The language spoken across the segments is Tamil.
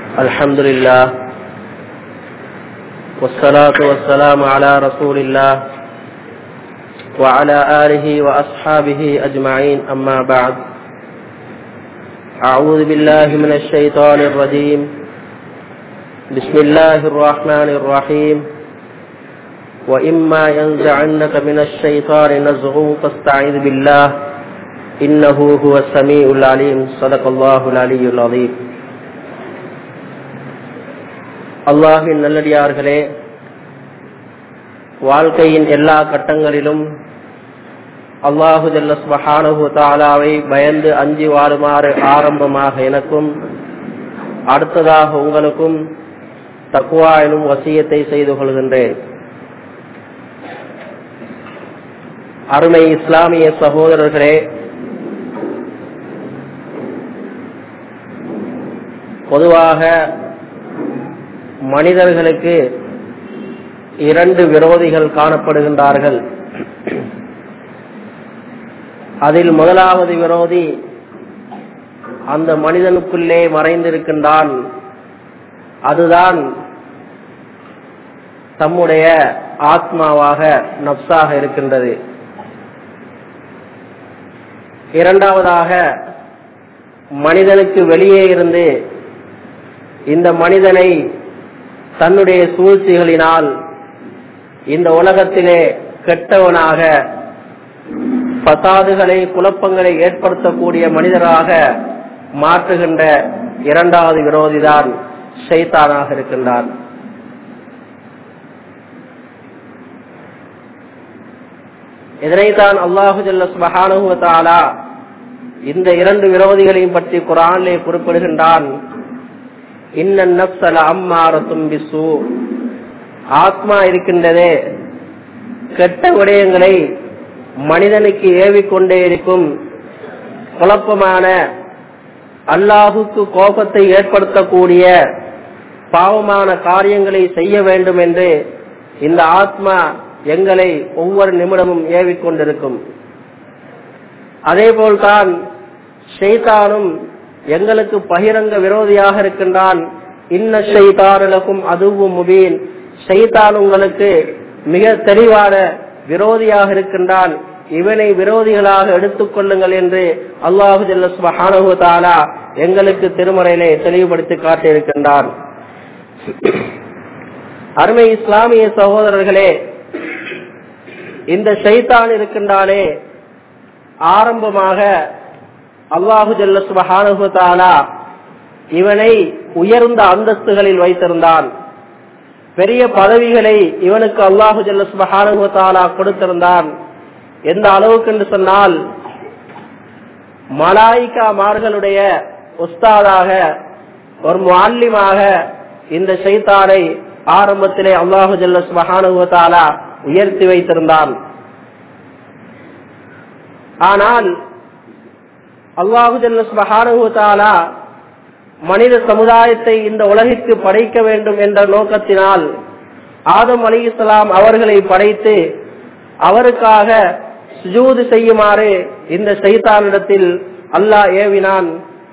الحمد لله والصلاة والسلام على رسول الله وعلى آله وأصحابه أجمعين أما بعد أعوذ بالله من الشيطان الرجيم بسم الله الرحمن الرحيم وإما ينزعنك من الشيطان نزغ فاستعذ بالله إنه هو السميع العليم صدق الله العلي العظيم அல்லாஹின் நல்லடியார்களே வாழ்க்கையின் எல்லா கட்டங்களிலும் அல்லாஹு ஜல்லஸ்மஹானஹு தாலாவை பயந்து அஞ்சி வாழுமாறு ஆரம்பமாக எனக்கும் அடுத்ததாக உங்களுக்கும் தக்குவா எனும் வசியத்தை செய்து கொள்கின்றேன் அருமை இஸ்லாமிய சகோதரர்களே பொதுவாக மனிதர்களுக்கு இரண்டு விரோதிகள் காணப்படுகின்றார்கள் அதில் முதலாவது விரோதி அந்த மனிதனுக்குள்ளே மறைந்திருக்கின்றான் அதுதான் தம்முடைய ஆத்மாவாக நப்சாக இருக்கின்றது இரண்டாவதாக மனிதனுக்கு வெளியே இருந்து இந்த மனிதனை தன்னுடைய சூழ்ச்சிகளினால் இந்த உலகத்திலே கெட்டவனாக பசாதுகளை குழப்பங்களை ஏற்படுத்தக்கூடிய மனிதராக மாற்றுகின்ற இரண்டாவது விரோதிதான் ஷைத்தானாக இருக்கின்றான் இதனைத்தான் அல்லாஹு ஜல்லா இந்த இரண்டு விரோதிகளையும் பற்றி குரானிலே குறிப்பிடுகின்றான் ஆத்மா இருக்கின்றதே கெட்ட விடயங்களை மனிதனுக்கு ஏவிக்கொண்டே இருக்கும் குழப்பமான அல்லாஹுக்கு கோபத்தை ஏற்படுத்தக்கூடிய பாவமான காரியங்களை செய்ய வேண்டும் என்று இந்த ஆத்மா எங்களை ஒவ்வொரு நிமிடமும் ஏவிக்கொண்டிருக்கும் அதே போல்தான் ஷெய்தானும் எங்களுக்கு பகிரங்க விரோதியாக இருக்கின்றான் இன்ன ஷெய்தானுலகும் அதுவும் முபீன் ஷெய்தான் உங்களுக்கு மிக தெளிவான விரோதியாக இருக்கின்றான் இவனை விரோதிகளாக எடுத்துக் கொள்ளுங்கள் என்று அல்லாஹு ஜல்லு தாலா எங்களுக்கு திருமறையிலே தெளிவுபடுத்தி காட்டியிருக்கின்றான் அருமை இஸ்லாமிய சகோதரர்களே இந்த ஷைத்தான் இருக்கின்றானே ஆரம்பமாக அல்லாஹு ஜல்ல சுபஹானு தாலா இவனை உயர்ந்த அந்தஸ்துகளில் வைத்திருந்தான் பெரிய பதவிகளை இவனுக்கு அல்லாஹு ஜல்ல சுபஹானு தாலா கொடுத்திருந்தான் எந்த அளவுக்கு என்று சொன்னால் மலாய்கா மார்களுடைய உஸ்தாதாக ஒரு மாலிமாக இந்த சைத்தானை ஆரம்பத்திலே அல்லாஹு ஜல்ல சுபஹானு தாலா உயர்த்தி வைத்திருந்தான் ஆனால் அல்லாஹு ஜல்ல மனித சமுதாயத்தை இந்த உலகிற்கு படைக்க வேண்டும் என்ற நோக்கத்தினால் ஆதம் அலி இஸ்லாம் அவர்களை படைத்து அவருக்காக சுஜூது செய்யுமாறு இந்த சைத்தானிடத்தில் அல்லாஹ் ஏவினான்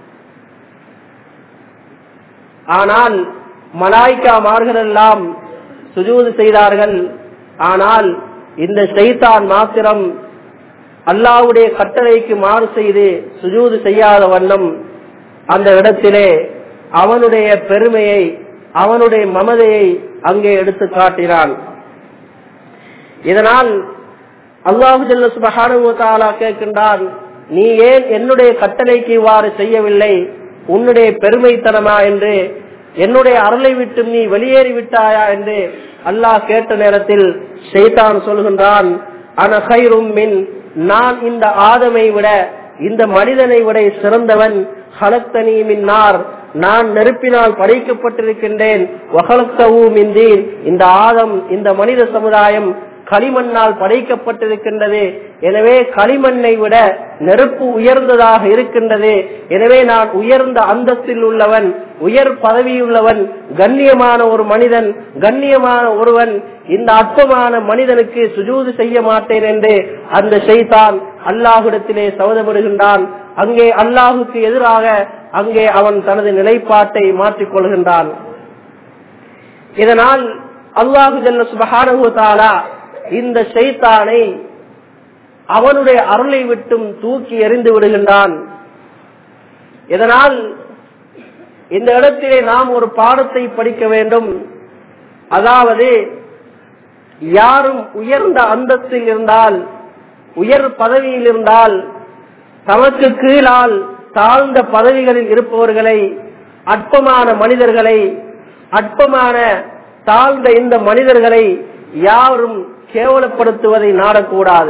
ஆனால் மலாய்க்கா மார்களெல்லாம் சுஜூது செய்தார்கள் ஆனால் இந்த செய்தான் மாத்திரம் அல்லாவுடைய கட்டளைக்கு மாறு செய்து சுஜூது செய்யாத வண்ணம் அந்த இடத்திலே அவனுடைய பெருமையை அவனுடைய மமதையை அங்கே எடுத்து காட்டினான் இதனால் அல்லாஹு ஜல்ல சுபஹானுவத்தாலா கேட்கின்றான் நீ ஏன் என்னுடைய கட்டளைக்கு இவ்வாறு செய்யவில்லை உன்னுடைய பெருமைத்தனமா என்று என்னுடைய அருளை விட்டு நீ வெளியேறி விட்டாயா என்று அல்லாஹ் கேட்ட நேரத்தில் ஷெய்தான் சொல்கின்றான் அனஹைரும் மின் நான் இந்த ஆதமை விட இந்த மனிதனை விட சிறந்தவன் ஹலத்தனி மின்னார் நான் நெருப்பினால் படைக்கப்பட்டிருக்கின்றேன் இந்த ஆதம் இந்த மனித சமுதாயம் களிமண்ணால் படைக்கப்பட்டிருக்கின்றது எனவே களிமண்ணை விட நெருப்பு உயர்ந்ததாக இருக்கின்றது எனவே நான் உயர்ந்த அந்தஸ்தில் உள்ளவன் உயர் பதவியுள்ளவன் கண்ணியமான ஒரு மனிதன் கண்ணியமான ஒருவன் இந்த அற்பமான மனிதனுக்கு சுஜூது செய்ய மாட்டேன் என்று அந்த செய்தான் அல்லாஹுடத்திலே சவதப்படுகின்றான் அங்கே அல்லாஹுக்கு எதிராக அங்கே அவன் தனது நிலைப்பாட்டை மாற்றிக் கொள்கின்றான் இதனால் அல்லாஹு ஜல்ல சுபஹானுவத்தாலா இந்த ஷைத்தானை அவனுடைய அருளை விட்டும் தூக்கி எறிந்து விடுகின்றான் இதனால் இந்த இடத்திலே நாம் ஒரு பாடத்தை படிக்க வேண்டும் அதாவது யாரும் உயர்ந்த அந்தஸ்தில் இருந்தால் உயர் பதவியில் இருந்தால் தமக்கு கீழால் தாழ்ந்த பதவிகளில் இருப்பவர்களை அற்பமான மனிதர்களை அற்பமான தாழ்ந்த இந்த மனிதர்களை யாரும் கேவலப்படுத்துவதை நாடக்கூடாது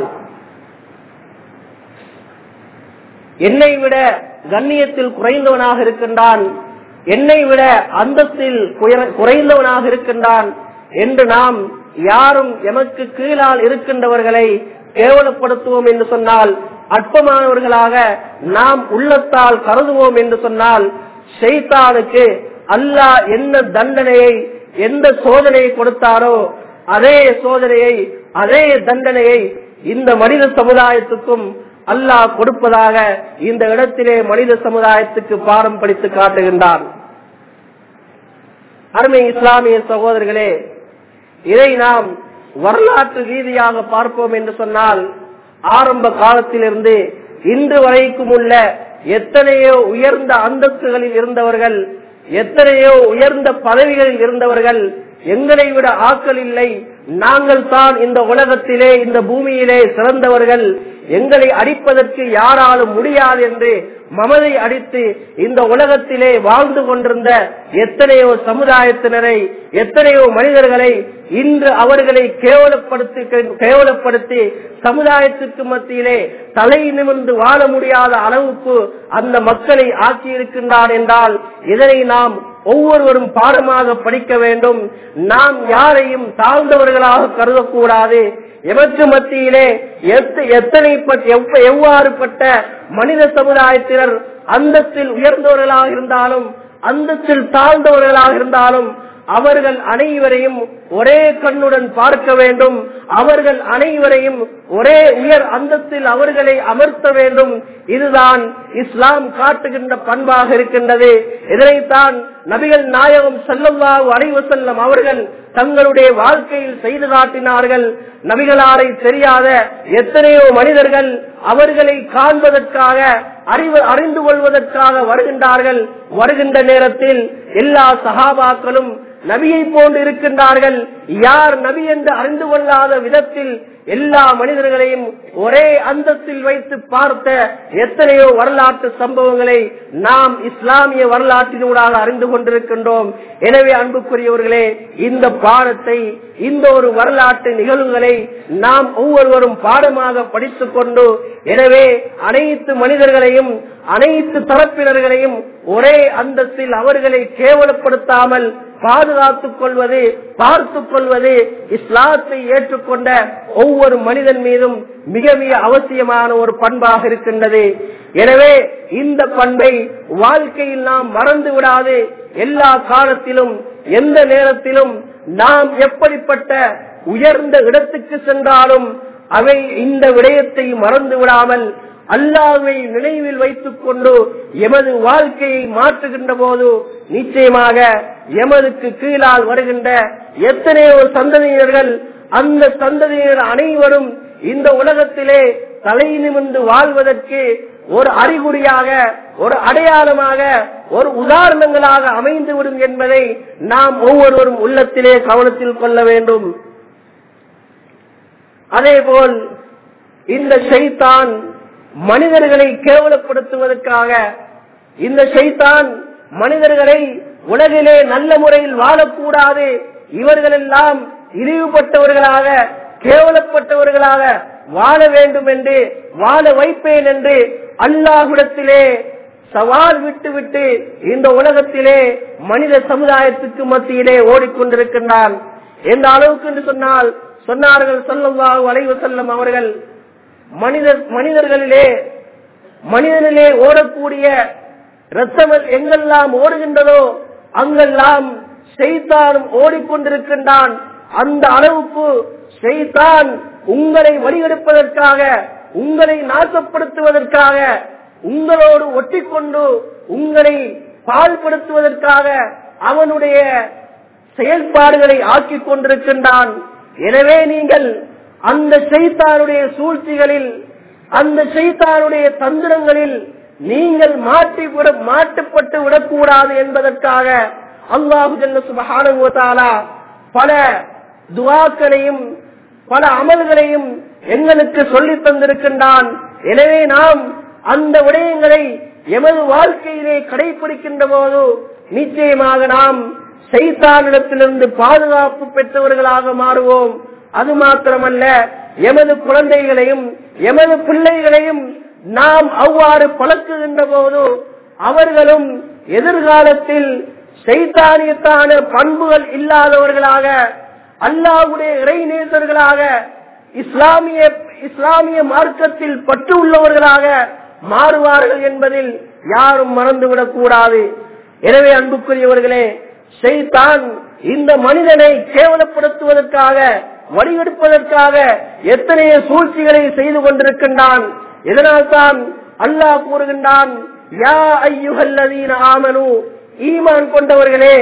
என்னை விட கண்ணியத்தில் குறைந்தவனாக இருக்கின்றான் என்னை விட அந்தத்தில் குறைந்தவனாக இருக்கின்றான் என்று நாம் யாரும் எமக்கு கீழால் இருக்கின்றவர்களை கேவலப்படுத்துவோம் என்று சொன்னால் அற்பமானவர்களாக நாம் உள்ளத்தால் கருதுவோம் என்று சொன்னால் ஷெய்தானுக்கு அல்லாஹ் என்ன தண்டனையை எந்த சோதனையை கொடுத்தாரோ அதே சோதனையை அதே தண்டனையை இந்த மனித சமுதாயத்துக்கும் அல்லாஹ் கொடுப்பதாக இந்த இடத்திலே மனித சமுதாயத்துக்கு பாடம் படித்து காட்டுகின்றான் அருமை இஸ்லாமிய சகோதரர்களே இதை நாம் வரலாற்று ரீதியாக பார்ப்போம் என்று சொன்னால் ஆரம்ப காலத்திலிருந்து இன்று வரைக்கும் உள்ள எத்தனையோ உயர்ந்த அந்தஸ்துகளில் இருந்தவர்கள் எத்தனையோ உயர்ந்த பதவிகளில் இருந்தவர்கள் எங்களை விட ஆக்கள் இல்லை நாங்கள் தான் இந்த உலகத்திலே இந்த பூமியிலே சிறந்தவர்கள் எங்களை அடிப்பதற்கு யாராலும் முடியாது என்று மமதை அடித்து இந்த உலகத்திலே வாழ்ந்து கொண்டிருந்த எத்தனையோ சமுதாயத்தினரை எத்தனையோ மனிதர்களை இன்று அவர்களை கேவலப்படுத்தி கேவலப்படுத்தி சமுதாயத்துக்கு மத்தியிலே தலை நிமிர்ந்து வாழ முடியாத அளவுக்கு அந்த மக்களை ஆக்கியிருக்கின்றார் என்றால் இதனை நாம் ஒவ்வொருவரும் பாடமாக படிக்க வேண்டும் நாம் யாரையும் தாழ்ந்தவர்களாக கருதக்கூடாது எவற்று மத்தியிலே எத்தனை எவ்வாறுபட்ட மனித சமுதாயத்தினர் அந்தத்தில் உயர்ந்தவர்களாக இருந்தாலும் அந்தத்தில் தாழ்ந்தவர்களாக இருந்தாலும் அவர்கள் அனைவரையும் ஒரே கண்ணுடன் பார்க்க வேண்டும் அவர்கள் அனைவரையும் ஒரே உயர் அந்தத்தில் அவர்களை அமர்த்த வேண்டும் இதுதான் இஸ்லாம் காட்டுகின்ற பண்பாக இருக்கின்றது இதனைத்தான் நபிகள் நாயகம் செல்லவாவு அடைவு செல்லம் அவர்கள் தங்களுடைய வாழ்க்கையில் செய்து காட்டினார்கள் நபிகளாரை தெரியாத எத்தனையோ மனிதர்கள் அவர்களை காண்பதற்காக அறிவு அறிந்து கொள்வதற்காக வருகின்றார்கள் வருகின்ற நேரத்தில் எல்லா சகாபாக்களும் நபியை போன்று இருக்கின்றார்கள் யார் நபி என்று அறிந்து கொள்ளாத விதத்தில் எல்லா மனிதர்களையும் ஒரே அந்தத்தில் வைத்து பார்த்த எத்தனையோ வரலாற்று சம்பவங்களை நாம் இஸ்லாமிய வரலாற்றினூடாக அறிந்து கொண்டிருக்கின்றோம் எனவே அன்புக்குரியவர்களே இந்த பாடத்தை இந்த ஒரு வரலாற்று நிகழ்வுகளை நாம் ஒவ்வொருவரும் பாடமாக படித்துக் கொண்டு எனவே அனைத்து மனிதர்களையும் அனைத்து தரப்பினர்களையும் ஒரே அந்தத்தில் அவர்களை கேவலப்படுத்தாமல் பாதுகாத்துக் கொள்வது பார்த்துக் கொள்வது இஸ்லாத்தை ஏற்றுக்கொண்ட ஒவ்வொரு மனிதன் மீதும் மிக மிக அவசியமான ஒரு பண்பாக இருக்கின்றது எனவே இந்த பண்பை வாழ்க்கையில் நாம் மறந்து விடாது எல்லா காலத்திலும் எந்த நேரத்திலும் நாம் எப்படிப்பட்ட உயர்ந்த இடத்துக்கு சென்றாலும் அவை இந்த விடயத்தை மறந்து விடாமல் அல்லாவை நினைவில் வைத்துக் கொண்டு எமது வாழ்க்கையை மாற்றுகின்ற போது நிச்சயமாக எமதுக்கு கீழால் வருகின்ற எத்தனையோ சந்ததியினர்கள் அந்த சந்ததியினர் அனைவரும் இந்த உலகத்திலே தலை நிமிர்ந்து வாழ்வதற்கு ஒரு அறிகுறியாக ஒரு அடையாளமாக ஒரு உதாரணங்களாக அமைந்துவிடும் என்பதை நாம் ஒவ்வொருவரும் உள்ளத்திலே கவனத்தில் கொள்ள வேண்டும் அதேபோல் இந்த செய்தான் மனிதர்களை கேவலப்படுத்துவதற்காக இந்த செய்தான் மனிதர்களை உலகிலே நல்ல முறையில் வாழக்கூடாது இவர்கள் எல்லாம் இழிவுபட்டவர்களாக கேவலப்பட்டவர்களாக வாழ வேண்டும் என்று வாழ வைப்பேன் என்று அல்லாஹுடத்திலே சவால் விட்டு விட்டு இந்த உலகத்திலே மனித சமுதாயத்துக்கு மத்தியிலே ஓடிக்கொண்டிருக்கின்றான் எந்த அளவுக்கு என்று சொன்னால் சொன்னார்கள் சொல்லவாகு வளைவு செல்லும் அவர்கள் மனித மனிதர்களிலே மனிதனிலே ஓடக்கூடிய ரத்தம் எங்கெல்லாம் ஓடுகின்றதோ அங்கெல்லாம் செய்தானும் ஓடிக்கொண்டிருக்கின்றான் அந்த அளவுக்கு செய்தான் உங்களை வழிகெடுப்பதற்காக உங்களை நாசப்படுத்துவதற்காக உங்களோடு ஒட்டிக்கொண்டு உங்களை பால்படுத்துவதற்காக அவனுடைய செயல்பாடுகளை ஆக்கிக் கொண்டிருக்கின்றான் எனவே நீங்கள் அந்த செய்தாருடைய சூழ்ச்சிகளில் அந்த செய்தாருடைய தந்திரங்களில் நீங்கள் மாட்டி விட மாட்டுப்பட்டு விடக்கூடாது என்பதற்காக அல்லாஹு ஜல்ல சுபஹானஹு வ தஆலா பல துவாக்களையும் பல அமல்களையும் எங்களுக்கு சொல்லித் தந்திருக்கின்றான் எனவே நாம் அந்த விடயங்களை எமது வாழ்க்கையிலே கடைபிடிக்கின்ற போது நிச்சயமாக நாம் செய்தானிடத்திலிருந்து பாதுகாப்பு பெற்றவர்களாக மாறுவோம் அது மாத்திரமல்ல எமது குழந்தைகளையும் எமது பிள்ளைகளையும் நாம் அவ்வாறு பழக்குகின்ற போது அவர்களும் எதிர்காலத்தில் சைத்தானியத்தான பண்புகள் இல்லாதவர்களாக அல்லாவுடைய இறைநேசர்களாக இஸ்லாமிய இஸ்லாமிய மார்க்கத்தில் பற்று உள்ளவர்களாக மாறுவார்கள் என்பதில் யாரும் மறந்துவிடக் கூடாது எனவே அன்புக்குரியவர்களே செய்தான் இந்த மனிதனை கேவலப்படுத்துவதற்காக வடிவெடுப்பதற்காக எத்தனைய சூழ்ச்சிகளை செய்து கொண்டிருக்கின்றான் இதனால் தான் அல்லாஹ் கூறுகின்றான் யா ஐயுகல்லதீன ஆமனு ஈமான் கொண்டவர்களே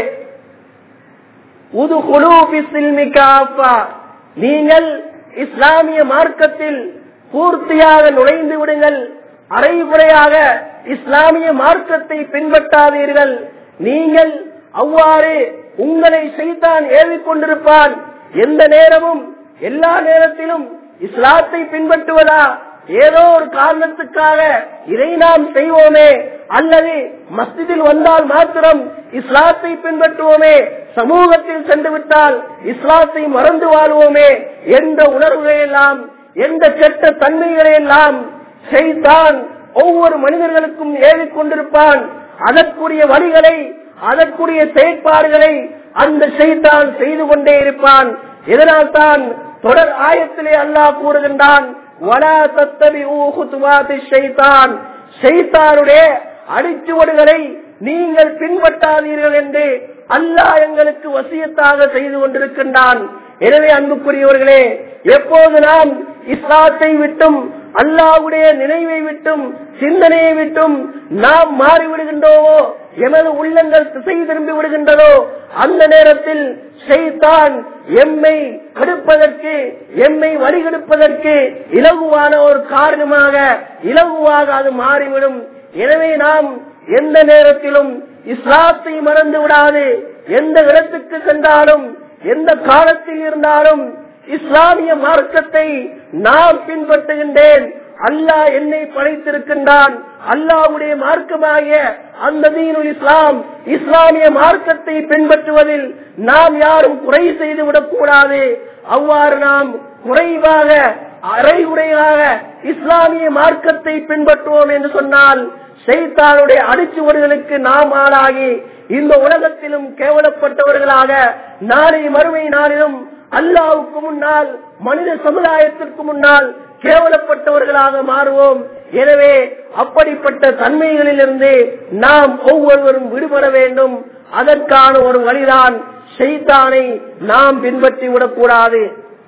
உதுகுலு பிஸ்ஸில்மி காஃபா. நீங்கள் இஸ்லாமிய மார்க்கத்தில் பூர்த்தியாக நுழைந்து விடுங்கள் அரைகுறையாக இஸ்லாமிய மார்க்கத்தை பின்பற்றாதீர்கள் நீங்கள் அவ்வாறு உங்களை செய்தான் ஏவிக் கொண்டிருப்பான் எந்த நேரமும் எல்லா நேரத்திலும் இஸ்லாத்தை பின்பற்றுவதா ஏதோ ஒரு காரணத்துக்காக இதை நாம் செய்வோமே அல்லது மஸ்ஜிதில் வந்தால் மாத்திரம் இஸ்லாத்தை பின்பற்றுவோமே சமூகத்தில் சென்று விட்டால் இஸ்லாத்தை மறந்து வாழ்வோமே என்ற உணர்வுகளை எல்லாம் எந்த கெட்ட தன்மைகளை எல்லாம் செய்தான் ஒவ்வொரு மனிதர்களுக்கும் ஏவிக் கொண்டிருப்பான் அதற்குரிய வழிகளை அதற்குரிய செயற்பாடுகளை அந்த செய்தான் செய்து கொண்டே இருப்பான் இதனால் தான் தொடர் ஆயத்திலே அல்லாஹ் கூறுகின்றான் வலா தத்தபிஊ குதுவாத்தி ஷைத்தான் ஷைத்தானுடைய அடிச்சுவடுகளை நீங்கள் பின்பற்றாதீர்கள் என்று அல்லாஹ் எங்களுக்கு வசியத்தாக செய்து கொண்டிருக்கின்றான் எனவே அன்புக்குரியவர்களே எப்போது நாம் இஸ்லாத்தை விட்டும் அல்லாவுடைய நினைவை விட்டும் சிந்தனையை விட்டும் நாம் மாறிவிடுகின்றோமோ எமது உள்ளங்கள் திசை திரும்பி விடுகின்றதோ அந்த நேரத்தில் ஷைத்தான் எம்மை கெடுப்பதற்கு எம்மை வழிகெடுப்பதற்கு இலகுவான ஒரு காரணமாக இலகுவாக அது மாறிவிடும் எனவே நாம் எந்த நேரத்திலும் இஸ்லாத்தை மறந்து விடாது எந்த இடத்துக்கு சென்றாலும் எந்த காலத்தில் இருந்தாலும் இஸ்லாமிய மார்க்கத்தை நான் பின்பற்றுகின்றேன் அல்லாஹ் என்னை படைத்திருக்கின்றான் அல்லாவுடைய மார்க்கமாகிய அந்த தீனுல் இஸ்லாம் இஸ்லாமிய மார்க்கத்தை பின்பற்றுவதில் நாம் யாரும் குறை செய்து விடக்கூடாது அவ்வாறு நாம் குறைவாக அரைகுறையாக இஸ்லாமிய மார்க்கத்தை பின்பற்றுவோம் என்று சொன்னால் செய்தாளுடைய அடிச்சுவடுகளுக்கு நாம் ஆளாகி இந்த உலகத்திலும் கேவலப்பட்டவர்களாக நாளை மறுமை நாளிலும் அல்லாவுக்கு முன்னால் மனித சமுதாயத்திற்கு முன்னால் கேவலப்பட்டவர்களாக மாறுவோம் எனவே அப்படிப்பட்ட தன்மைகளிலிருந்து நாம் ஒவ்வொருவரும் விடுபட வேண்டும் அதற்கான ஒரு வழிதான் செய்தானை நாம் பின்பற்றி விடக்கூடாது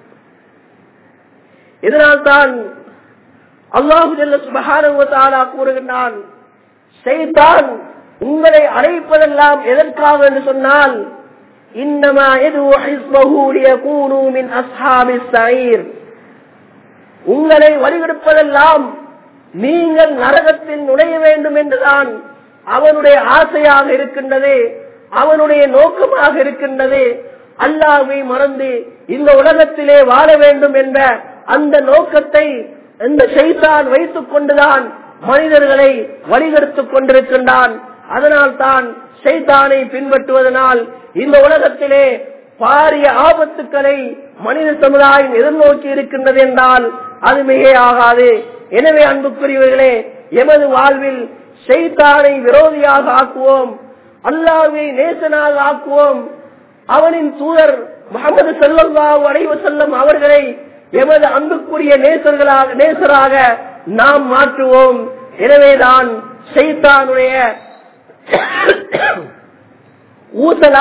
இதனால்தான் அல்லாஹு சுபகாரா கூறுகின்றான் செய்தான் உங்களை அழைப்பதெல்லாம் எதற்காக என்று சொன்னால் இன்னமா எது மின் அஸ்ஹாபி சயீர் உங்களை வழிகெடுப்பதெல்லாம் நீங்கள் நரகத்தில் நுழைய வேண்டும் என்றுதான் அவனுடைய ஆசையாக இருக்கின்றது அவனுடைய நோக்கமாக இருக்கின்றது அல்லாவை மறந்து இந்த உலகத்திலே வாழ வேண்டும் என்ற அந்த நோக்கத்தை இந்த செய்தான் வைத்துக் கொண்டுதான் மனிதர்களை வழிகெடுத்துக் கொண்டிருக்கின்றான் அதனால் தான் செய்தானை பின்பற்றுவதனால் இந்த உலகத்திலே பாரிய ஆபத்துக்களை மனித சமுதாயம் எதிர்நோக்கி இருக்கின்றது என்றால் அது மிகையாகாது எனவே அன்புக்குரியவர்களே எமது வாழ்வில் செய்தானை விரோதியாக ஆக்குவோம் அல்லாவை நேசனாக ஆக்குவோம் அவனின் தூதர் முகமது செல்லல்லாஹு அலைவ செல்லம் அவர்களை எமது அன்புக்குரிய நேசர்களாக நேசராக நாம் மாற்றுவோம் எனவேதான் செய்தானுடைய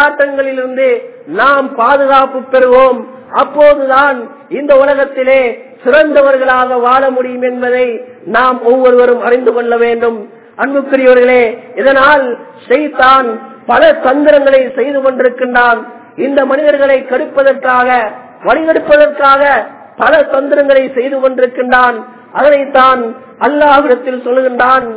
ஊசலாட்டங்களிலிருந்து நாம் பாதுகாப்பு பெறுவோம் அப்போதுதான் இந்த உலகத்திலே சிறந்தவர்களாக வாழ முடியும் என்பதை நாம் ஒவ்வொருவரும் அறிந்து கொள்ள வேண்டும் அன்புக்குரியவர்களே இதனால் செய்தான் பல தந்திரங்களை செய்து கொண்டிருக்கின்றான் இந்த மனிதர்களை கடுப்பதற்காக வழிகெடுப்பதற்காக பல தந்திரங்களை செய்து கொண்டிருக்கின்றான் அதனைத்தான் அல்லாஹிடத்தில் சொல்லுகின்றான்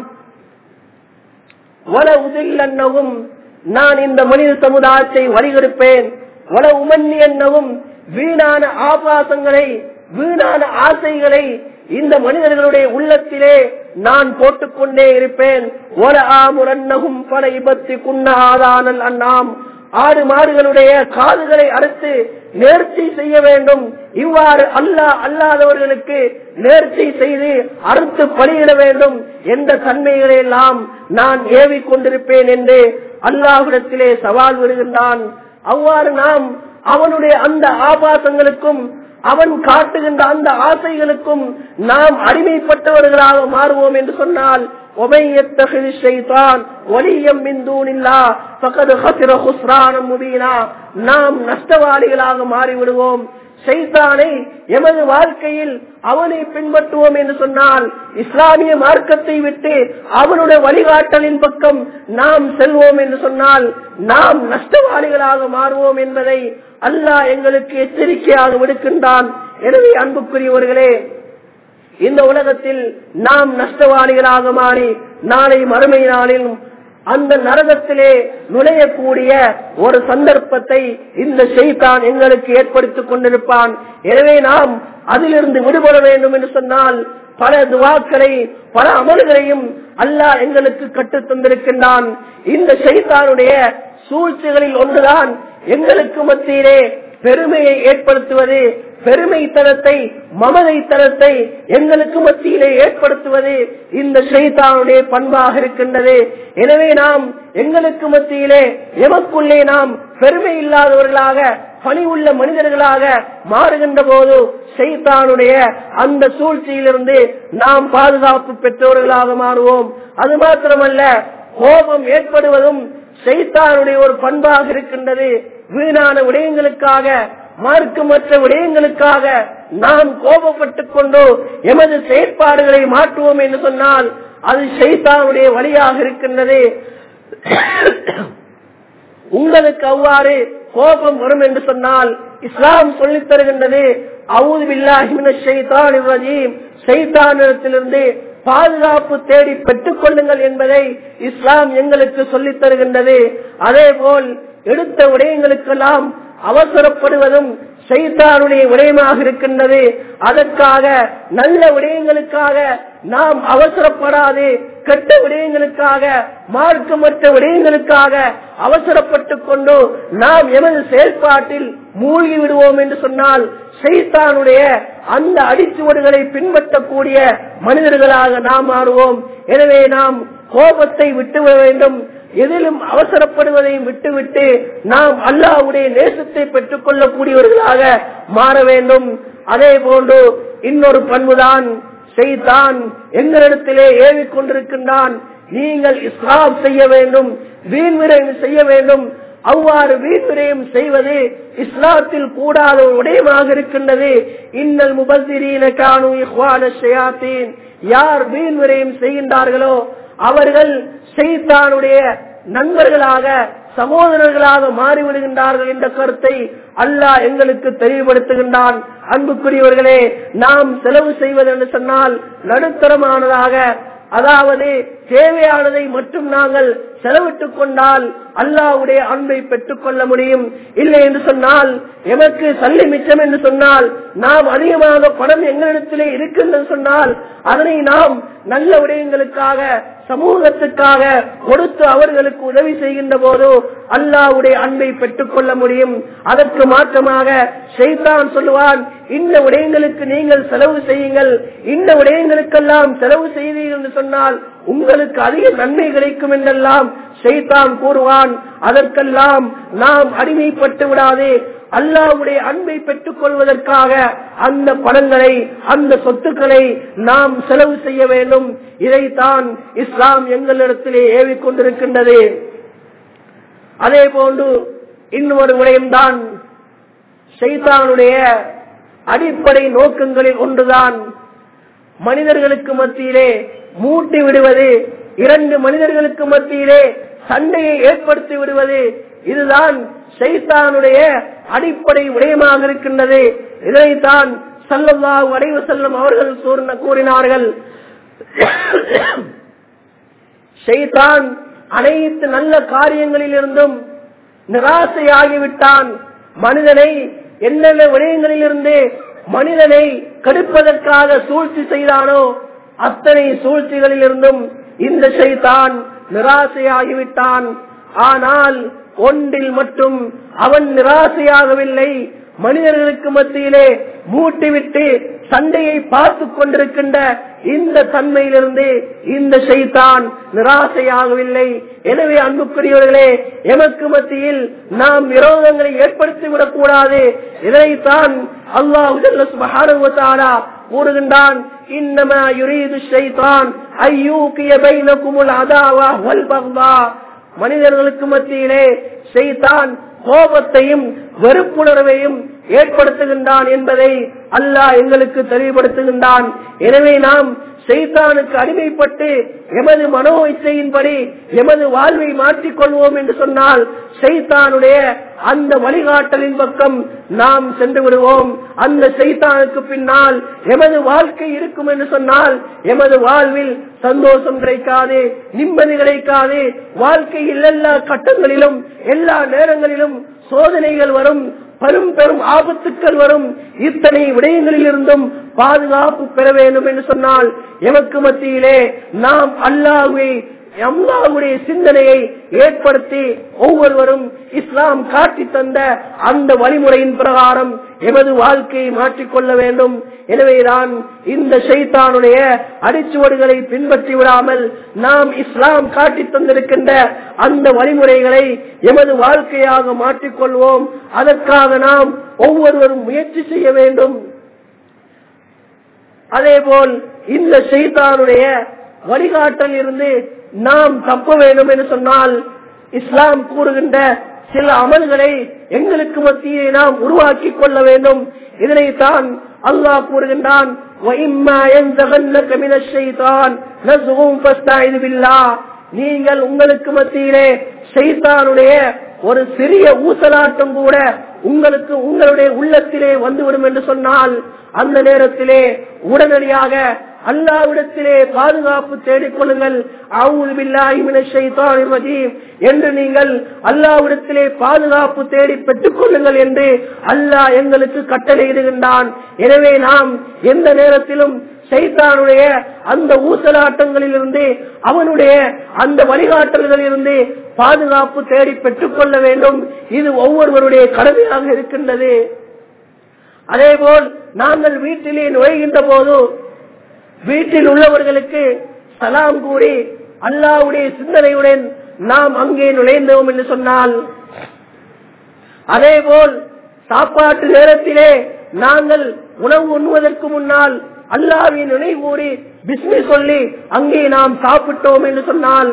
வல உதில்லன்னவும் நான் இந்த மனித சமுதாயத்தை வழிகெடுப்பேன் வல உமன்னி என்னவும் வீணான ஆபாசங்களை வீணான ஆசைகளை இந்த மனிதர்களுடைய உள்ளத்திலே நான் போட்டுக்கொண்டே இருப்பேன் ஒல ஆமுரன்னகும் பல இபத்தி குன்னாதானல் அண்ணாம் ஆடு மாடுகளுடைய காதுகளை அறுத்து நேர்ச்சி செய்ய வேண்டும் இவ்வாறு அல்லாஹ் அல்லாதவர்களுக்கு நேர்ச்சி செய்து அறுத்து பலியிட வேண்டும் என்ற தன்மைகளை எல்லாம் நான் ஏவிக் கொண்டிருப்பேன் என்று அல்லாஹிடத்திலே சவால் விடுகின்றான் அவ்வாறு நாம் அவனுடைய அந்த ஆபாசங்களுக்கும் அவன் காட்டுகின்ற அந்த ஆசைகளுக்கும் நாம் அடிமைப்பட்டவர்களாக மாறுவோம் என்று சொன்னால் ومن يتخذ الشيطان وليا من دون الله فقد خسر خسرانا مبينا நாம் நஷ்டவாளிகளாக மாறிவிடுவோம் சைத்தானை எமது வாழ்க்கையில் அவனை பின்பற்றுவோம் என்று சொன்னால் இஸ்லாமிய மார்க்கத்தை விட்டு அவனுடைய வழிகாட்டலின் பக்கம் நாம் செல்வோம் என்று சொன்னால் நாம் நஷ்டவாளிகளாக மாறுவோம் என்பதை அல்லாஹ் எங்களுக்கு எச்சரிக்கையாக விடுக்கின்றான் எனவே அன்புக்குரியவர்களே இந்த உலகத்தில் நாம் நஷ்டவாளிகளாக மாறி நாளை மறுமை நாளிலும் அந்த நரகத்திலே நுழையக்கூடிய ஒரு சந்தர்ப்பத்தை இந்த செய்தான் எங்களுக்கு ஏற்படுத்திக் கொண்டிருப்பான் எனவே நாம் அதிலிருந்து விடுபட வேண்டும் என்று சொன்னால் பல துவாக்களை பல அமல்களையும் அல்லாஹ் எங்களுக்கு கற்றுத் தந்திருக்கின்றான் இந்த செய்தானுடைய சூழ்ச்சிகளில் ஒன்றுதான் எங்களுக்கு மத்தியிலே பெருமையை ஏற்படுத்துவது பெருமை தரத்தை மமதை தரத்தை எங்களுக்கு மத்தியிலே ஏற்படுத்துவது இந்த ஷைத்தானுடைய பண்பாக இருக்கின்றது எனவே நாம் எங்களுக்கு மத்தியிலே எமக்குள்ளே நாம் பெருமை இல்லாதவர்களாக பணி உள்ள மனிதர்களாக மாறுகின்ற போது செய்தானுடைய அந்த சூழ்ச்சியிலிருந்து நாம் பாதுகாப்பு பெற்றவர்களாக மாறுவோம் அது மாத்திரமல்ல கோபம் ஏற்படுவதும் செய்தானுடைய ஒரு பண்பாக இருக்கின்றது வீணான விடயங்களுக்காக மார்க்கமற்ற விடயங்களுக்காக நாம் கோபப்பட்டுக் கொண்டு எமது செயற்பாடுகளை மாற்றுவோம் என்று சொன்னால் அது சைத்தானுடைய வழியாக இருக்கின்றது உங்களுக்கு அவ்வாறு கோபம் வரும் என்று சொன்னால் இஸ்லாம் சொல்லித் தருகின்றது அவுது சைத்தானிடத்திலிருந்து பாதுகாப்பு தேடி பெற்றுக் கொள்ளுங்கள் என்பதை இஸ்லாம் எங்களுக்கு சொல்லித் தருகின்றது அதே போல் எடுத்த விடயங்களுக்கெல்லாம் அவசரப்படுவதும் செய்தாருடைய விடயமாக இருக்கின்றது அதற்காக நல்ல விடயங்களுக்காக நாம் அவசரப்படாது கெட்ட விடயங்களுக்காக மார்க்கமற்ற விடயங்களுக்காக அவசரப்பட்டுக் கொண்டு நாம் எமது செயல்பாட்டில் மூழ்கி விடுவோம் என்று சொன்னால் செய்தானுடைய அந்த அடிச்சுவடுகளை பின்பற்றக்கூடிய மனிதர்களாக நாம் மாறுவோம் எனவே நாம் கோபத்தை விட்டுவிட வேண்டும் எதிலும் அவசரப்படுவதையும் விட்டுவிட்டு நாம் அல்லாவுடைய நேசத்தை பெற்றுக் கொள்ளக்கூடியவர்களாக மாற வேண்டும் அதே போன்று இன்னொரு பண்புதான் செய்தான் எங்களிடத்திலே ஏவிக் கொண்டிருக்கின்றான் நீங்கள் இஸ்லாம் செய்ய வேண்டும் வீண்விரைவு செய்ய வேண்டும் அவ்வாறு வீண்விரயம் செய்வது இஸ்லாத்தில் கூடாத ஒரு விடயமாக இருக்கின்றது இன்னல் முபத்திரீன காணு இஹ்வானீன் யார் வீண்விரயம் செய்கின்றார்களோ அவர்கள் செய்தானுடைய நண்பர்களாக சகோதரர்களாக மாறிவிடுகின்றார்கள் என்ற கருத்தை அல்லாஹ் எங்களுக்கு தெளிவுபடுத்துகின்றான் அன்புக்குரியவர்களே நாம் செலவு செய்வது என்று சொன்னால் நடுத்தரமானதாக அதாவது தேவையானதை மட்டும் நாங்கள் செலவிட்டுக் கொண்டால் அல்லாவுடைய அன்பை பெற்றுக் கொள்ள முடியும் இல்லை என்று சொன்னால் எமக்கு சல்லி மிச்சம் என்று சொன்னால் நாம் அதிகமாக பணம் எங்களிடத்திலே இருக்கின்றது சொன்னால் அதனை நாம் நல்ல விடயங்களுக்காக சமூகத்துக்காக கொடுத்து அவர்களுக்கு உதவி செய்கின்ற போது அல்லாவுடைய அன்பை பெற்றுக் கொள்ள முடியும் அதற்கு மாற்றமாக செய்தான் சொல்லுவான் இந்த விடயங்களுக்கு நீங்கள் செலவு செய்யுங்கள் இந்த விடயங்களுக்கெல்லாம் செலவு செய்தீர்கள் என்று சொன்னால் உங்களுக்கு அதிக நன்மை கிடைக்கும் என்றெல்லாம் செய்தான் கூறுவான் அதற்கெல்லாம் நாம் அடிமைப்பட்டு விடாதே அல்லாவுடைய அன்பை பெற்றுக் கொள்வதற்காக அந்த பணங்களை அந்த சொத்துக்களை நாம் செலவு செய்ய வேண்டும் இதைத்தான் இஸ்லாம் எங்களிடத்திலே ஏவிக் கொண்டிருக்கின்றது அதே போன்று இன்னொரு விடயம்தான் செய்தானுடைய அடிப்படை நோக்கங்களில் ஒன்றுதான் மனிதர்களுக்கு மத்தியிலே மூட்டி விடுவது இரண்டு மனிதர்களுக்கு மத்தியிலே சண்டையை ஏற்படுத்தி விடுவது இதுதான் சைத்தானுடைய அடிப்படை விடயமாக இருக்கின்றது இதைத்தான் சல்லல்லா வரைவு செல்லும் அவர்கள் கூறினார்கள் ஷைத்தான் அனைத்து நல்ல காரியங்களில் இருந்தும் நிராசையாகிவிட்டான் மனிதனை என்னென்ன விடயங்களில் இருந்து மனிதனை கெடுப்பதற்காக சூழ்ச்சி செய்தானோ அத்தனை சூழ்ச்சிகளில் இருந்தும் இந்த ஷைத்தான் நிராசையாகிவிட்டான் ஆனால் ஒன்றில் மட்டும் அவன் நிராசையாகவில்லை மனிதர்களுக்கு மத்தியிலே மூட்டிவிட்டு சண்டையை பார்த்து கொண்டிருக்கின்ற இந்த தன்மையிலிருந்து இந்த செய்தான் நிராசையாகவில்லை எனவே அன்புக்குரியவர்களே எமக்கு மத்தியில் நாம் விரோதங்களை ஏற்படுத்திவிடக் கூடாது இதைத்தான் அல்லாஹாலா கூறுகின்றான் இன்னமா யுரீது ஷைத்தான் ஐயூக்கிய பைனகுமுல் அதாவா வல் பக்தா மனிதர்களுக்கு மத்தியிலே செய்தான் கோபத்தையும் வெறுப்புணர்வையும் ஏற்படுத்துகின்றான் என்பதை அல்லாஹ் எங்களுக்கு தெளிவுபடுத்துகின்றான் எனவே நாம் செய்தானுக்கு அடிமைப்பட்டு எமது மனோ இச்சையின்படி எமது வாழ்வை மாற்றிக் கொள்வோம் என்று சொன்னால் செய்தானுடைய அந்த வழிகாட்டலின் பக்கம் நாம் சென்று விடுவோம் அந்த செய்தானுக்கு பின்னால் எமது வாழ்க்கை இருக்கும் என்று சொன்னால் எமது வாழ்வில் சந்தோஷம் கிடைக்காது நிம்மதி கிடைக்காது வாழ்க்கையில் எல்லா கட்டங்களிலும் எல்லா நேரங்களிலும் சோதனைகள் வரும் பெரும் பெரும் ஆபத்துக்கள் வரும் இத்தனை விடயங்களில் இருந்தும் பாதுகாப்பு பெற வேண்டும் என்று சொன்னால் எமக்கு மத்தியிலே நாம் அல்லாஹுவை அல்லாஹுடைய சிந்தனையை ஏற்படுத்தி ஒவ்வொருவரும் இஸ்லாம் காட்டி தந்த அந்த வழிமுறையின் பிரகாரம் எமது வாழ்க்கையை மாற்றிக்கொள்ள வேண்டும் எனவேதான் இந்த ஷைத்தானுடைய அடிச்சுவடுகளை பின்பற்றி விடாமல் நாம் இஸ்லாம் காட்டி தந்திருக்கின்ற அந்த வழிமுறைகளை எமது வாழ்க்கையாக மாற்றிக்கொள்வோம் அதற்காக நாம் ஒவ்வொருவரும் முயற்சி செய்ய வேண்டும் அதேபோல் இந்த ஷைத்தானுடைய வழிகாட்டல் இருந்து நாம் தப்ப வேண்டும் என்று சொன்னால் இஸ்லாம் கூறுகின்ற சில அமல்களை எங்களுக்கு மத்தியே நாம் உருவாக்கி கொள்ள வேண்டும் இதனைத்தான் அல்லாஹ் கூறுகின்றான் நீங்கள் உங்களுக்கு மத்தியிலே செய்தானுடைய ஒரு சிறிய ஊசலாட்டம் கூட உங்களுக்கு உங்களுடைய உள்ளத்திலே வந்துவிடும் என்று சொன்னால் அந்த நேரத்திலே உடனடியாக அல்லாவிடத்திலே பாதுகாப்பு தேடிக்கொள்ளுங்கள் என்று நீங்கள் அல்லாவிடத்திலே பாதுகாப்பு தேடி பெற்றுக் கொள்ளுங்கள் என்று அல்லாஹ் எங்களுக்கு கட்டளையிடுகின்றான் எனவே நாம் எந்த நேரத்திலும் சைத்தானுடைய அந்த ஊசலாட்டங்களில் இருந்து அவனுடைய அந்த வழிகாட்டல்களில் இருந்து பாதுகாப்பு தேடி பெற்றுக் கொள்ள வேண்டும் இது ஒவ்வொருவருடைய கடமையாக இருக்கின்றது அதேபோல் நாங்கள் வீட்டிலே நுழைகின்ற போது வீட்டில் உள்ளவர்களுக்கு சலாம் கூறி அல்லாவுடைய சிந்தனையுடன் நாம் அங்கே நுழைந்தோம் என்று சொன்னால் அதேபோல் சாப்பாட்டு நேரத்திலே நாங்கள் உணவு உண்ணுவதற்கு முன்னால் அல்லாவின் நினைவூறி பிஸ்மி சொல்லி அங்கே நாம் சாப்பிட்டோம் என்று சொன்னால்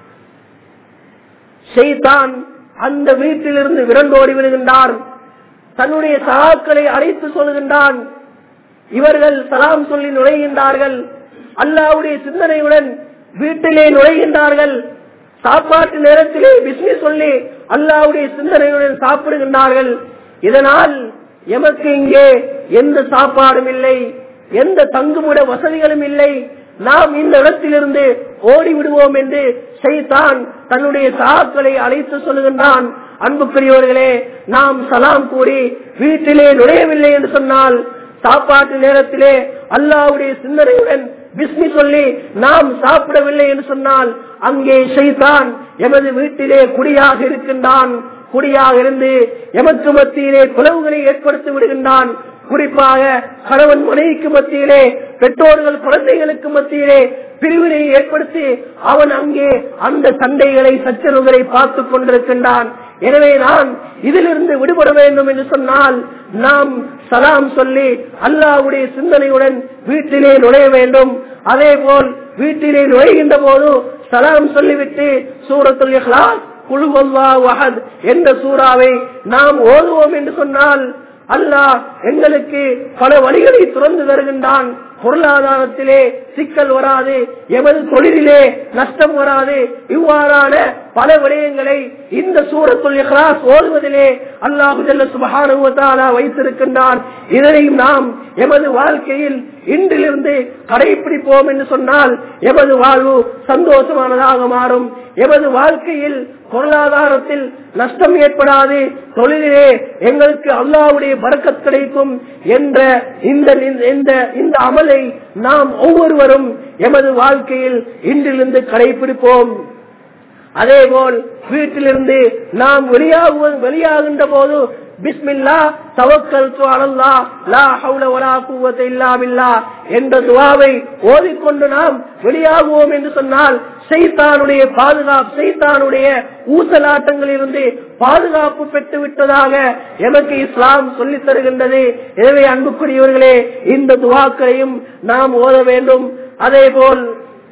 செய்தான் அந்த வீட்டிலிருந்து விரண்டோடி விடுகின்றார் தன்னுடைய சகாக்களை அழைத்து சொல்கின்றான் இவர்கள் சலாம் சொல்லி நுழைகின்றார்கள் அல்லாவுடைய சிந்தனையுடன் வீட்டிலே நுழைகின்றார்கள் சாப்பாட்டு நேரத்திலே பிஸ்மி சொல்லி அல்லாவுடைய சிந்தனையுடன் சாப்பிடுகின்றார்கள் இதனால் எமக்கு இங்கே எந்த சாப்பாடும் இல்லை எந்த தங்குமிட வசதிகளும் இல்லை நாம் இந்த இடத்திலிருந்து ஓடி விடுவோம் என்று செய்தான் தன்னுடைய சாக்களை அழைத்து சொல்லுகின்றான் அன்புக்குரியவர்களே நாம் சலாம் கூறி வீட்டிலே நுழையவில்லை என்று சொன்னால் சாப்பாட்டு நேரத்திலே அல்லாவுடைய சிந்தனையுடன் பிஸ்மி சொல்லி நாம் சாப்பிடவில்லை என்று சொன்னால் அங்கே செய்தான் எமது வீட்டிலே குடியாக இருக்கின்றான் குடியாக இருந்து எமக்கு மத்தியிலே குலவுகளை ஏற்படுத்தி விடுகின்றான் குறிப்பாக கணவன் மனைவிக்கு மத்தியிலே பெற்றோர்கள் குழந்தைகளுக்கு மத்தியிலே பிரிவினை ஏற்படுத்தி அவன் அங்கே அந்த சண்டைகளை சச்சரவுகளை பார்த்து கொண்டிருக்கின்றான் எனவே நான் இதிலிருந்து விடுபட வேண்டும் என்று சொன்னால் நாம் சலாம் சொல்லி அல்லாவுடைய சிந்தனையுடன் வீட்டிலே நுழைய வேண்டும் அதே போல் வீட்டிலே நுழைகின்ற போது சலாம் சொல்லிவிட்டு சூரத்துல் இஹ்லாஸ் குழுவல்லா வஹத் என்ற சூறாவை நாம் ஓதுவோம் என்று சொன்னால் அல்லாஹ் எங்களுக்கு பல வழிகளை துறந்து தருகின்றான் பொருளாதாரத்திலே சிக்கல் வராது எமது தொழிலிலே நஷ்டம் வராது இவ்வாறான பல விடயங்களை இந்த சூரத்துல் இஹ்லாஸ் ஓதுவதிலே அல்லாஹு ஜல்ல சுப்ஹானஹு வ தஆலா வைத்திருக்கின்றான் இதனையும் நாம் எமது வாழ்க்கையில் இன்றிலிருந்து கடைபிடிப்போம் என்று சொன்னால் எமது வாழ்வு சந்தோஷமானதாக மாறும் எமது வாழ்க்கையில் பொருளாதாரத்தில் நஷ்டம் ஏற்படாது தொழிலிலே எங்களுக்கு அல்லாவுடைய பறக்கத் கிடைக்கும் என்ற இந்த இந்த இந்த அமலை நாம் ஒவ்வொருவரும் எமது வாழ்க்கையில் இன்றிலிருந்து கடைபிடிப்போம் அதேபோல் வீட்டிலிருந்து நாம் வெளியாகுவது வெளியாகின்ற போது பிஸ்மில்லா தவக்கல் அலல்லா லா ஹவுல வலா குவத்த இல்லா பில்லா என்ற துவாவை ஓதிக்கொண்டு நாம் வெளியாகுவோம் என்று சொன்னால் செய்தானுடைய பாதுகாப்பு செய்தானுடைய ஊசலாட்டங்களிலிருந்து பாதுகாப்பு பெற்று விட்டதாக எமக்கு இஸ்லாம் சொல்லித் தருகின்றது எனவே அன்புக்குரியவர்களே இந்த துவாக்களையும் நாம் ஓத வேண்டும் அதே போல்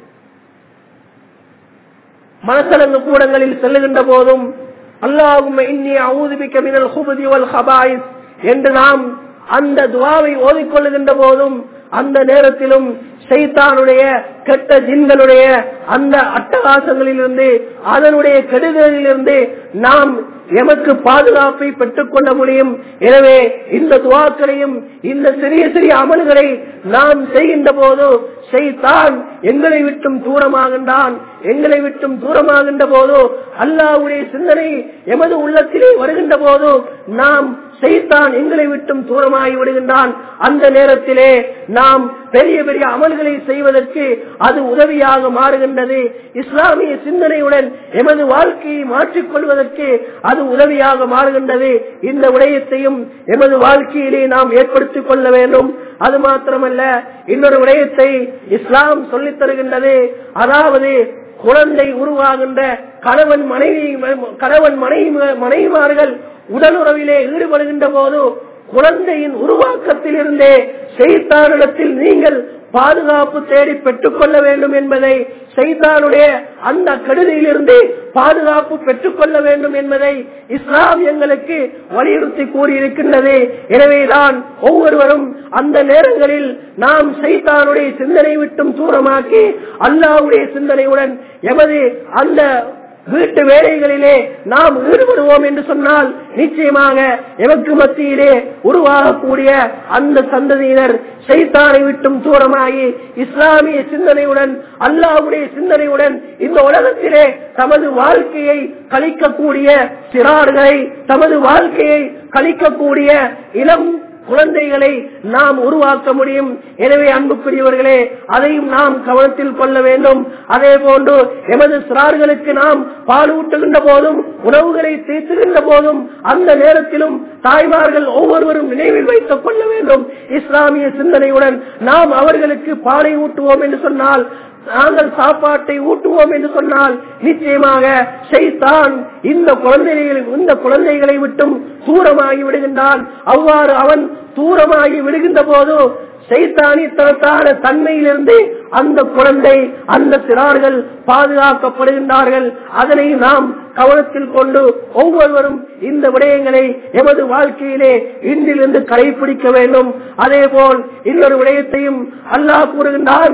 மனசலங்கு கூடங்களில் செல்லுகின்ற போதும் அல்லாஹும் இன்னி அவுதுபிக்க மினல் ஹுபதி வல் ஹபாயிஸ் என்று நாம் அந்த துவாவை ஓதிக்கொள்ளுகின்ற போதும் அந்த நேரத்திலும் சைத்தானுடைய கெட்ட ஜின்களுடைய அந்த அட்டகாசங்களிலிருந்து அதனுடைய கெடுதலிலிருந்து நாம் எமக்கு பாதுகாப்பை பெற்றுக் கொள்ள முடியும் எனவே இந்த துவாக்களையும் இந்த சிறிய சிறிய அமல்களை நாம் செய்கின்ற போது செய்தான் எங்களை விட்டும் தூரமாகின்றான் எங்களை விட்டும் தூரமாகின்ற போது அல்லாவுடைய சிந்தனை எமது உள்ளத்திலே வருகின்ற போது நாம் செய்தான் எங்களை விட்டும் தூரமாகி விடுகின்றான் அந்த நேரத்திலே நாம் பெரிய பெரிய அமல்களை செய்வதற்கு அது உதவியாக மாறுகின்றது இஸ்லாமிய சிந்தனையுடன் எமது வாழ்க்கையை மாற்றிக் கொள்வதற்கு அது உதவியாக மாறுகின்றது இந்த விடயத்தையும் எமது வாழ்க்கையிலே நாம் ஏற்படுத்திக் கொள்ள வேண்டும் அது மாத்திரமல்ல இன்னொரு விடயத்தை இஸ்லாம் சொல்லித் தருகின்றது அதாவது குழந்தை உருவாகின்ற கணவன் மனைவி கணவன் மனைவி மனைவிமார்கள் உடலுறவிலே ஈடுபடுகின்ற போது குழந்தையின் உருவாக்கத்திலிருந்தே செய்தானிடத்தில் நீங்கள் பாதுகாப்பு தேடி பெற்றுக் கொள்ள வேண்டும் என்பதை செய்தானுடைய அந்த கடுதியிலிருந்து பாதுகாப்பு பெற்றுக் கொள்ள வேண்டும் என்பதை இஸ்லாம் எங்களுக்கு வலியுறுத்தி கூறியிருக்கின்றது எனவேதான் ஒவ்வொருவரும் அந்த நேரங்களில் நாம் சைத்தானுடைய சிந்தனை விட்டும் தூரமாக்கி அல்லாவுடைய சிந்தனையுடன் எமது அந்த வீட்டு வேலைகளிலே நாம் ஈடுபடுவோம் என்று சொன்னால் நிச்சயமாக எமக்கு மத்தியிலே உருவாகக்கூடிய அந்த சந்ததியினர் சைத்தானை விட்டும் தூரமாகி இஸ்லாமிய சிந்தனையுடன் அல்லாவுடைய சிந்தனையுடன் இந்த உலகத்திலே தமது வாழ்க்கையை கழிக்கக்கூடிய சிறார்களை தமது வாழ்க்கையை கழிக்கக்கூடிய இளம் குழந்தைகளை நாம் உருவாக்க முடியும் எனவே அன்புக்குரியவர்களே அதையும் நாம் கவனத்தில் கொள்ள வேண்டும் அதே போன்று எமது சிறார்களுக்கு நாம் பால் ஊட்டுகின்ற போதும் உணவுகளை தீர்த்துகின்ற போதும் அந்த நேரத்திலும் தாய்மார்கள் ஒவ்வொருவரும் நினைவில் வைத்துக் கொள்ள வேண்டும் இஸ்லாமிய சிந்தனையுடன் நாம் அவர்களுக்கு பாலை ஊட்டுவோம் என்று சொன்னால் நாங்கள் சாப்பாட்டை ஊட்டுவோம் என்று சொன்னால் நிச்சயமாக செய்தான் இந்த குழந்தைகளை இந்த குழந்தைகளை விட்டும் தூரமாகி விடுகின்றான் அவ்வாறு அவன் தூரமாகி விடுகின்ற போது சைத்தானித்தனத்தான தன்மையிலிருந்து அந்த குழந்தை அந்த சிறார்கள் பாதுகாக்கப்படுகின்றார்கள் அதனை நாம் கவனத்தில் கொண்டு ஒவ்வொருவரும் இந்த விடயங்களை எமது வாழ்க்கையிலே இன்றிலிருந்து கடைபிடிக்க வேண்டும் அதே போல் இன்னொரு விடயத்தையும் அல்லாஹ் கூறுகின்றான்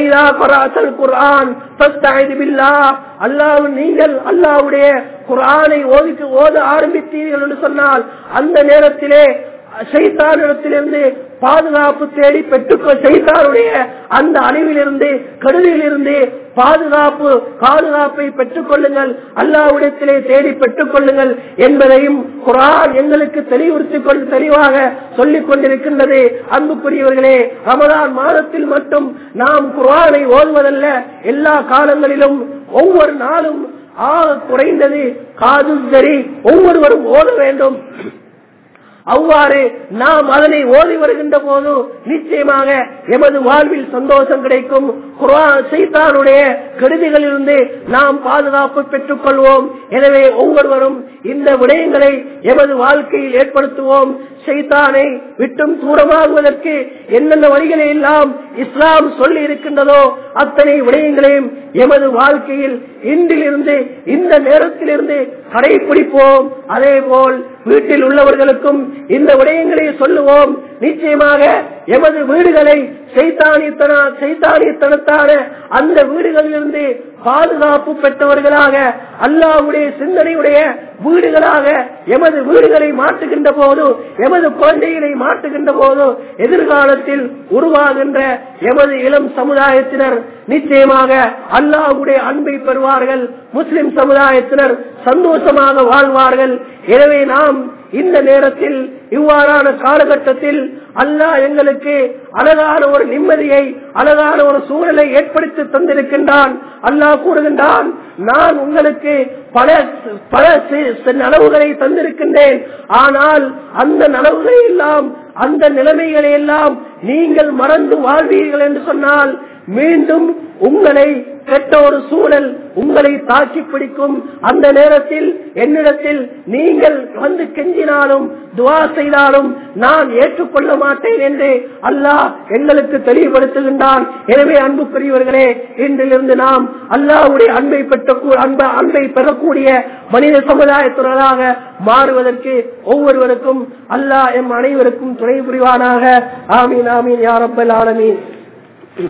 அல்லாஹ் நீங்கள் அல்லாவுடைய குரானை ஓதிக்கு ஓத ஆரம்பித்தீர்கள் என்று சொன்னால் அந்த நேரத்திலே சைத்தானிடத்திலிருந்து பாதுகாப்பு தேடி பெற்றுக்கொள் சைத்தானுடைய அந்த அழிவிலிருந்து கருதியிலிருந்து பாதுகாப்பு பாதுகாப்பை பெற்றுக் கொள்ளுங்கள் அல்லாவிடத்திலே தேடி பெற்றுக் கொள்ளுங்கள் என்பதையும் குரான் எங்களுக்கு தெளிவுறுத்தி கொண்டு தெளிவாக சொல்லிக் கொண்டிருக்கின்றது அன்புக்குரியவர்களே ரமதான் மாதத்தில் மட்டும் நாம் குரானை ஓதுவதல்ல எல்லா காலங்களிலும் ஒவ்வொரு நாளும் ஆக குறைந்தது காது சரி ஒவ்வொருவரும் ஓத வேண்டும் அவ்வாறு நாம் அதனை ஓதி வருகின்ற போது நிச்சயமாக எமது வாழ்வில் சந்தோஷம் கிடைக்கும் சைத்தானுடைய கெடுதிகளிலிருந்து நாம் பாதுகாப்பு பெற்றுக் கொள்வோம் எனவே ஒவ்வொருவரும் இந்த விடயங்களை எமது வாழ்க்கையில் ஏற்படுத்துவோம் சைத்தானை விட்டும் தூரமாகுவதற்கு என்னென்ன வழிகளை எல்லாம் இஸ்லாம் சொல்லி இருக்கின்றதோ அத்தனை விடயங்களையும் எமது வாழ்க்கையில் இன்றிலிருந்து இந்த நேரத்திலிருந்து கடைபிடிப்போம் அதே போல் வீட்டில் உள்ளவர்களுக்கும் இந்த விடயங்களை சொல்லுவோம் நிச்சயமாக எமது வீடுகளை செய்தானித்தன செய்தானித்தனத்தான அந்த வீடுகளிலிருந்து பாதுகாப்பு பெற்றவர்களாக அல்லாவுடைய சிந்தனையுடைய வீடுகளாக எமது வீடுகளை மாற்றுகின்ற போது எமது குழந்தைகளை மாற்றுகின்ற போது எதிர்காலத்தில் உருவாகின்ற எமது இளம் சமுதாயத்தினர் நிச்சயமாக அல்லாஹுடைய அன்பை பெறுவார்கள் முஸ்லிம் சமுதாயத்தினர் சந்தோஷமாக வாழ்வார்கள் எனவே நாம் இந்த நேரத்தில் இவ்வாறான காலகட்டத்தில் அல்லாஹ் எங்களுக்கு அழகான ஒரு நிம்மதியை அழகான ஒரு சூழலை ஏற்படுத்தி தந்திருக்கின்றான் அல்லாஹ் கூறுகின்றான் நான் உங்களுக்கு பல பல நனவுகளை தந்திருக்கின்றேன் ஆனால் அந்த நனவுகளை எல்லாம் அந்த நிலைமைகளை எல்லாம் நீங்கள் மறந்து வாழ்வீர்கள் என்று சொன்னால் மீண்டும் உங்களை கெட்ட ஒரு சூழல் உங்களை தாக்கி பிடிக்கும் அந்த நேரத்தில் என்னிடத்தில் நீங்கள் வந்து கெஞ்சினாலும் துவா செய்தாலும் நான் ஏற்றுக்கொள்ள மாட்டேன் என்று அல்லாஹ் எங்களுக்கு தெளிவுபடுத்துகின்றான் எனவே அன்புக்குரியவர்களே இன்றிலிருந்து நாம் அல்லாஹ்வுடைய அன்பை பெற்ற அன்ப அன்பை பெறக்கூடிய மனித சமுதாயத்தினராக மாறுவதற்கு ஒவ்வொருவருக்கும் அல்லாஹ் எம் அனைவருக்கும் துணை புரிவானாக ஆமீன் ஆமீன் யாரப்பல் ஆலமீன்